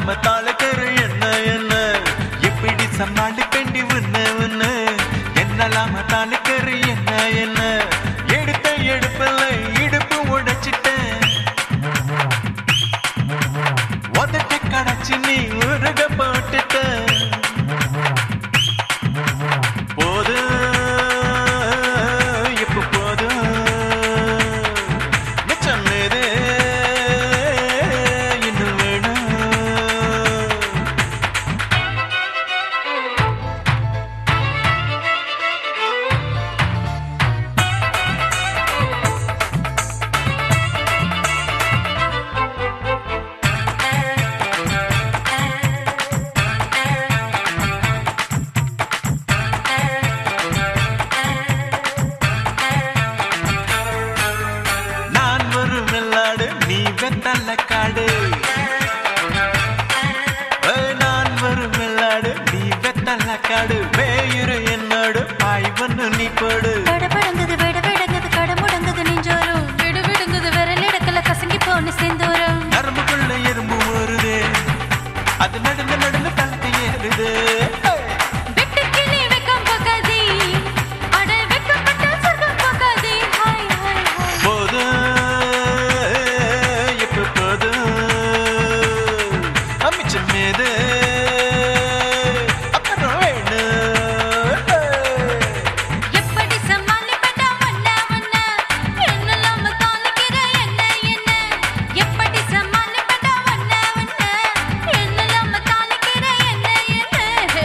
இல்லாம தாளுக்கரு என்ன என்ன எப்படி சமாளிப்பேண்டி உன்ன உன்ன என்னலாம தாளுக்கரு என்ன என்ன எடுத்த எடுப்பில் இடுப்பு உடைச்சிட்டேன் உதட்டு கடைச்சு நீ உருக போட்டுட்ட போதும் இப்ப போதும் மிச்சம் மீது இன்னும் வேணும் நான் ஒரு வெள்ளாடு நீ வெத்தல்ல காடு ஏய், நான் ஒரு வெள்ளாடு நீ வெத்தல்ல காடு வேயுரு என்னோடு பாய் ஒன்று நீ போடு படபடங்குது விடவிடங்குது கடமுடங்குது நெஞ்சோரும் விடு விடுங்குது விரல் இடத்துல கசங்கி போன செந்தூரம் நரம்புக்குள்ள எறும்பு வருதே அது நடந்து நடந்து தள்ளி ஏறுது ஏய், வெட்டு கிளி வெக்கம் பகாதி அட வெக்கப்பட்ட சொர்க்கம் பகாதி ஹாய் ஹாய் ஹாய் போதும் இப்ப போதும் அமிச்சம் மீது அப்புறம் வேணும் ஏய். எப்படி சமாளிப்படா வண்ண வண்ண என்னெல்லாம் தாளிக்கிற என்ன என்ன எப்படி சமாளிப்படா வண்ண வண்ண என்னெல்லாம் தாளிக்கிற என்ன என்ன ஹே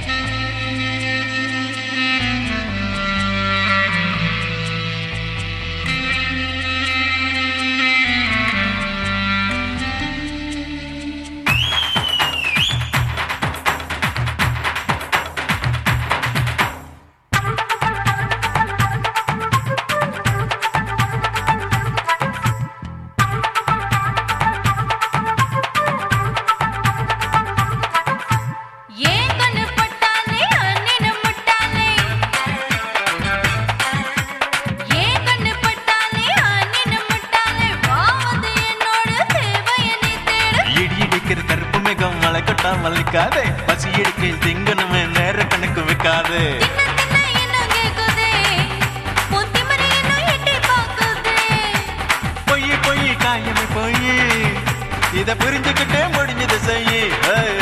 ஏன் கண்ணு பட்டாலே அண்ணின முட்டாளே ஏன் கண்ணு பட்டாலே அண்ணின முட்டாளே வாவது என்னோட தேவைய நீ தேடு இடி இடிக்கிற கருப்பு மேகம் மழை கொட்டா மல்லிக்காதே பசி எடுக்கையில் திங்கணுமே நேர கணக்கு வைக்காதே தின்ன தின்ன இன்னும் கேக்குதே உன் திமிரு இன்னும் எட்டி பாக்குதே பொய் பொய் காயமே பொய் இத புரிஞ்சுக்கிட்டே முடிஞ்சது செய்யி ஏய்,